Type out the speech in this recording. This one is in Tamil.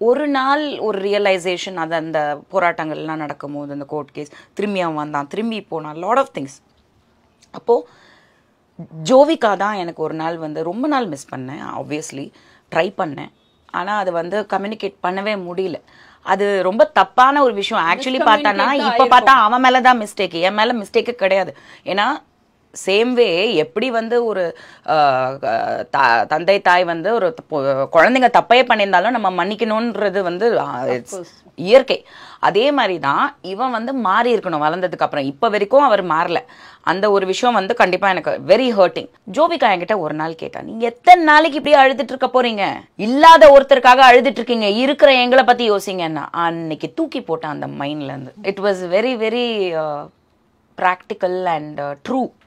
ஒரு நாள் ஒரு ரியலைசேஷன் அது அந்த போராட்டங்கள்லாம் நடக்கும்போது அந்த கோர்ட் கேஸ் திரும்பி அவன் வந்தான் திரும்பி போனான் லாட் ஆஃப் திங்ஸ் அப்போது ஜோவிகா தான் எனக்கு ஒரு நாள் வந்து ரொம்ப நாள் மிஸ் பண்ணேன் ஆப்வியஸ்லி ட்ரை பண்ணேன் ஆனால் அது வந்து கம்யூனிகேட் பண்ணவே முடியல அது ரொம்ப தப்பான ஒரு விஷயம் ஆக்சுவலி பார்த்தானா இப்போ பார்த்தா அவன் மேலே தான் மிஸ்டேக் என் மேலே மிஸ்டேக்கு கிடையாது ஏன்னா சேம் வே எப்படி வந்து ஒரு ஆஹ், தா- தந்தை தாய் வந்து ஒரு தப்பு- குழந்தைங்க தப்பே பண்ணியிருந்தாலும் நம்ம மன்னிக்கணுன்றது வந்து ஆஹ், it's இயற்கை அதே மாதிரி தான் இவன் வந்து மாறி இருக்கணும் வளர்ந்ததுக்கு அப்புறம் இப்போ வரைக்கும் அவர் மாறல அந்த ஒரு விஷயம் வந்து கண்டிப்பா எனக்கு வெரி ஹர்ட்டிங் ஜோபிகா என்கிட்ட ஒரு நாள் கேட்டா நீங்க எத்தனை நாளைக்கு இப்படியே அழுதுட்டு இருக்க போறீங்க இல்லாத ஒருத்தருக்காக அழுதுட்டு இருக்கீங்க இருக்கிற எங்களை பத்தி யோசிங்கன்னா அன்னைக்கு தூக்கி போட்டேன் அந்த மைண்ட்ல இருந்து it was very very practical and true